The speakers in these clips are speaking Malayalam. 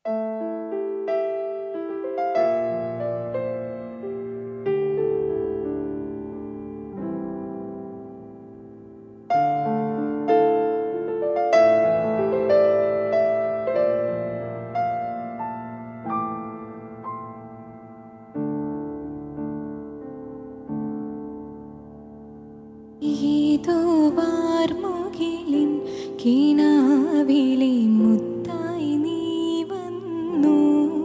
ഏതോ വാർമുകിലിൻ കിനാവിലെ മുത്തായി നീ വന്നു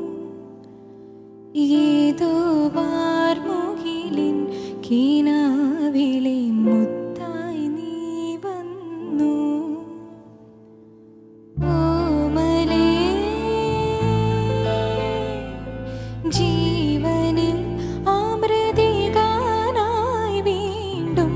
ഏതോ വാർമുകിലിൻ കിനാവിലെ മുത്തായി നീ വന്നു ഓമലേ ജീവനിൽ അമൃതികാനായി വീണ്ടും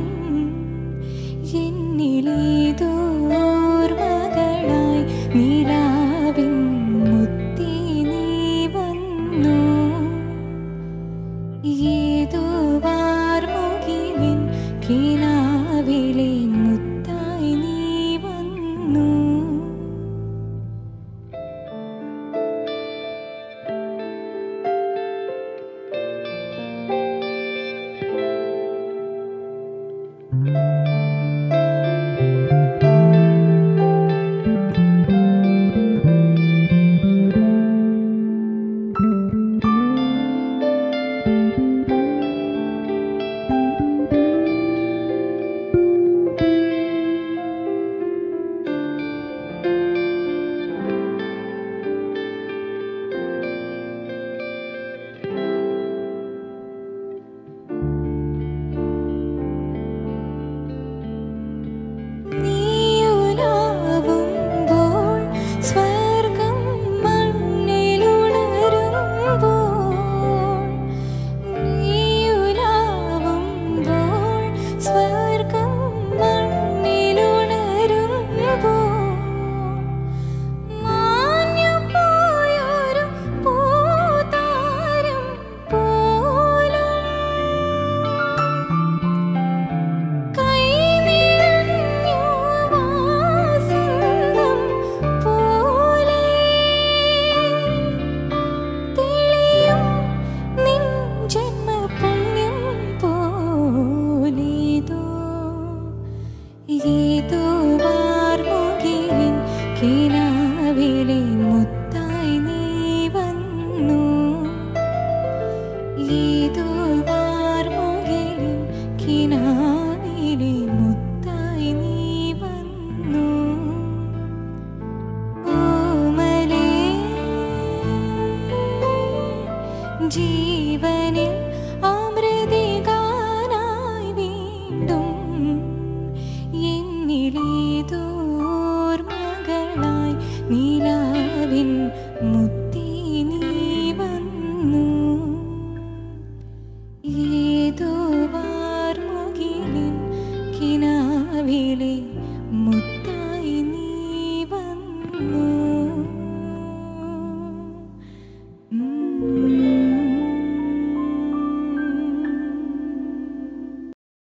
എന്നിലേതോർമകളായി നിലാവിൻ മുത്തി നീ വന്നു ഏതോ വാർമുകിലിൻ കിനാവിലെ മുത്തായി നീ വന്നു നീയുലാവുമ്പോൾ സ്വർഗം മണ്ണിലുണരുമ്പോൾ നീയുലാവുമ്പോൾ സ്വർഗം മണ്ണിലുണരുമ്പോൾ മാഞ്ഞുപോയൊരു പൂതാരം പോലും കൈനിറഞ്ഞു വാസന്തം പോലെ തെളിയും നിൻ ജന്മപുണ്യം പോലേതോ ഏതോ വാർമുകിലിൻ കിനാവിലെ മുത്തായി നീ വന്നു ഏതോ വാർമുകിലിൻ കിനാവിലെ മുത്തായി നീ വന്നു ഓമലേ ജീവനിൽ അമൃതികാനായി വീണ്ടും എന്നിലേതോർമകളായി നിലാവിൻ മുത്തി നീ വന്നു ഏതോ വാർമുകിലിൻ കിനാവിലെ മുത്തായി നീ വന്നു